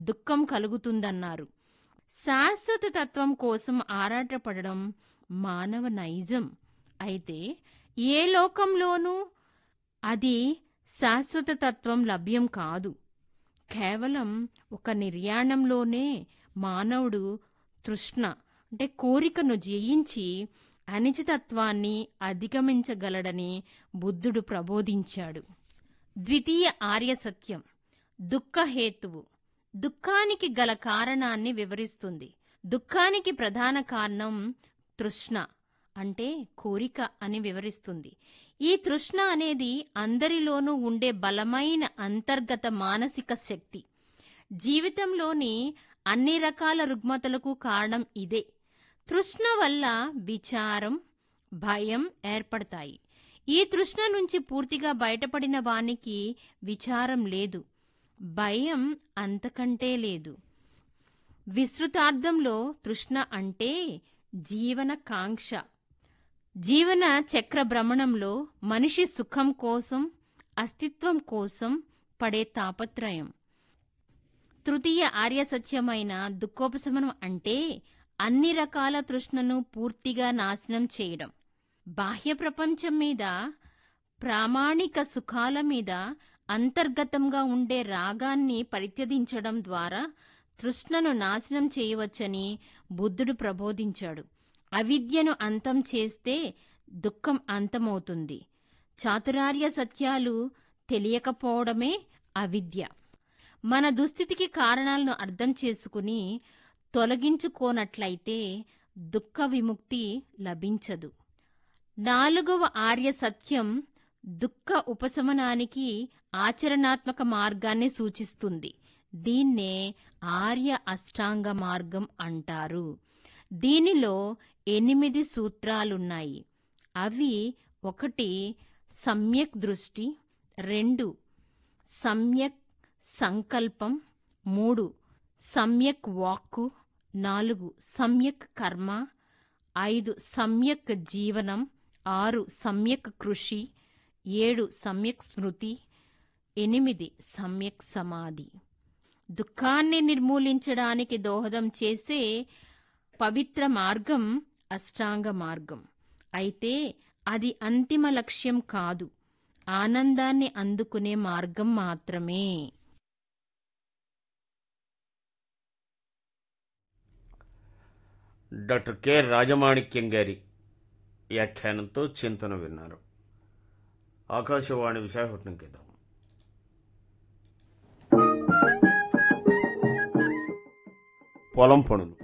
దుఃఖం కలుగుతుందన్నారు శాశ్వత తత్వం కోసం ఆరాటపడడం మానవ నైజం అయితే ఏ లోకంలోనూ అది శాశ్వత తత్వం లభ్యం కాదు కేవలం ఒక నిర్యాణంలోనే మానవుడు తృష్ణ అంటే కోరికను జయించి అనిచితత్వాన్ని అధిగమించగలడని బుద్ధుడు ప్రబోధించాడు ద్వితీయ ఆర్య సత్యం దుఃఖహేతువు దుఃఖానికి గల కారణాన్ని వివరిస్తుంది దుఃఖానికి ప్రధాన కారణం తృష్ణ అంటే కోరిక అని వివరిస్తుంది ఈ తృష్ణ అనేది అందరిలోనూ ఉండే బలమైన అంతర్గత మానసిక శక్తి జీవితంలోని అన్ని రకాల రుగ్మతలకు కారణం ఇదే తృష్ణ వల్ల విచారం భయం ఏర్పడతాయి ఈ తృష్ణ నుంచి పూర్తిగా బయటపడిన వానికి విచారం లేదు భయం అంతకంటే లేదు విస్తృతార్థంలో తృష్ణ అంటే జీవన కాంక్ష జీవన చక్ర భ్రమణంలో మనిషి సుఖం కోసం అస్తిత్వం కోసం పడే తాపత్రయం తృతీయ ఆర్య సత్యమైన దుఃఖోపశమనం అంటే అన్ని రకాల తృష్ణను పూర్తిగా నాశనం చేయడం బాహ్య ప్రపంచం మీద ప్రామాణిక సుఖాల మీద అంతర్గతంగా ఉండే రాగాన్ని పరిత్యజించడం ద్వారా తృష్ణను నాశనం చేయవచ్చని బుద్ధుడు ప్రబోధించాడు అవిద్యను అంతం చేస్తే దుఃఖం అంతమవుతుంది చాతురార్య సత్యాలు తెలియకపోవడమే అవిద్య మన దుస్థితికి కారణాలను అర్థం చేసుకుని తొలగించుకోనట్లయితే దుఃఖ విముక్తి లభించదు నాలుగవ ఆర్య సత్యం దుఃఖ ఉపశమనానికి ఆచరణాత్మక మార్గాన్ని సూచిస్తుంది దీన్నే ఆర్య అష్టాంగ మార్గం అంటారు దీనిలో ఎనిమిది సూత్రాలున్నాయి అవి ఒకటి సమ్యక్ దృష్టి రెండు సమ్యక్ సంకల్పం మూడు సమ్యక్ వాక్కు నాలుగు సమ్యక్ కర్మ ఐదు సమ్యక్ జీవనం ఆరు సమ్యక్ కృషి ఏడు సమ్యక్ స్మృతి ఎనిమిది సమ్యక్ సమాధి దుఃఖాన్ని నిర్మూలించడానికి దోహదం చేసే పవిత్ర మార్గం అష్టాంగ మార్గం అయితే అది అంతిమ లక్ష్యం కాదు ఆనందాన్ని అందుకునే మార్గం మాత్రమే డాక్టర్ కె రాజమాణిక్యం గారి వ్యాఖ్యానంతో చింతన విన్నారు ఆకాశవాణి విశాఖపట్నం కేంద్రం పొలం పనులు